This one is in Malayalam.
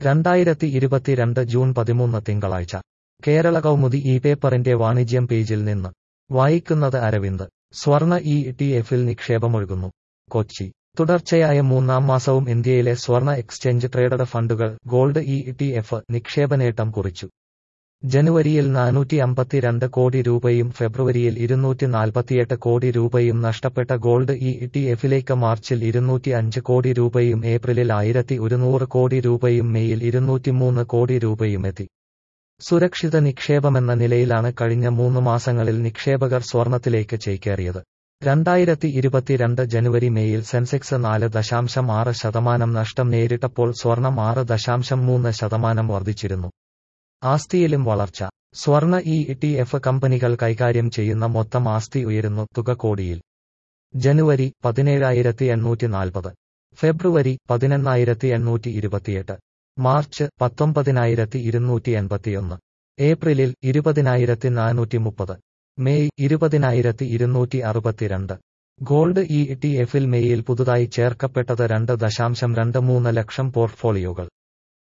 രണ്ടായിരത്തി ഇരുപത്തിരണ്ട് ജൂൺ പതിമൂന്ന് തിങ്കളാഴ്ച കേരള കൗമുദി ഈ പേപ്പറിന്റെ വാണിജ്യം പേജിൽ നിന്ന് വായിക്കുന്നത് അരവിന്ദ് സ്വർണ ഇ ടി എഫിൽ നിക്ഷേപമൊഴുകുന്നു കൊച്ചി തുടർച്ചയായ മൂന്നാം മാസവും ഇന്ത്യയിലെ സ്വർണ എക്സ്ചേഞ്ച് ട്രേഡഡ് ഫണ്ടുകൾ ഗോൾഡ് ഇ ടി എഫ് നിക്ഷേപനേട്ടം കുറിച്ചു ജനുവരിയിൽ നാനൂറ്റി അമ്പത്തിരണ്ട് കോടി രൂപയും ഫെബ്രുവരിയിൽ ഇരുന്നൂറ്റി നാൽപ്പത്തിയെട്ട് കോടി രൂപയും നഷ്ടപ്പെട്ട ഗോൾഡ് ഇ ടി എഫിലേക്ക് മാർച്ചിൽ ഇരുന്നൂറ്റി അഞ്ച് കോടി രൂപയും ഏപ്രിലിൽ ആയിരത്തി ഒരുന്നൂറ് കോടി രൂപയും മെയ്യിൽ ഇരുന്നൂറ്റിമൂന്ന് കോടി രൂപയും എത്തി സുരക്ഷിത നിക്ഷേപമെന്ന നിലയിലാണ് കഴിഞ്ഞ മൂന്ന് മാസങ്ങളിൽ നിക്ഷേപകർ സ്വർണത്തിലേക്ക് ചേക്കേറിയത് രണ്ടായിരത്തി ഇരുപത്തിരണ്ട് ജനുവരി മെയ്യിൽ സെൻസെക്സ് നാല് ദശാംശം ആറ് ശതമാനം നഷ്ടം നേരിട്ടപ്പോൾ സ്വർണം ആറ് ദശാംശം മൂന്ന് ശതമാനം വർദ്ധിച്ചിരുന്നു ആസ്തിയിലും വളർച്ച സ്വർണ ഇ ടി എഫ് കമ്പനികൾ കൈകാര്യം ചെയ്യുന്ന മൊത്തം ആസ്തി ഉയരുന്നു തുക കോടിയിൽ ജനുവരി പതിനേഴായിരത്തി എണ്ണൂറ്റി നാൽപ്പത് ഫെബ്രുവരി പതിനെണ്ണായിരത്തി എണ്ണൂറ്റി ഇരുപത്തിയെട്ട് മാർച്ച് പത്തൊമ്പതിനായിരത്തി ഇരുന്നൂറ്റി എൺപത്തിയൊന്ന് ഏപ്രിലിൽ ഇരുപതിനായിരത്തി നാനൂറ്റി മുപ്പത് മെയ് ഇരുപതിനായിരത്തി ഇരുന്നൂറ്റി അറുപത്തിരണ്ട് ഗോൾഡ് ഇ ടി എഫിൽ മെയ്യിൽ പുതുതായി ചേർക്കപ്പെട്ടത് രണ്ട് ദശാംശം രണ്ട് മൂന്ന് ലക്ഷം പോർട്ട്ഫോളിയോകൾ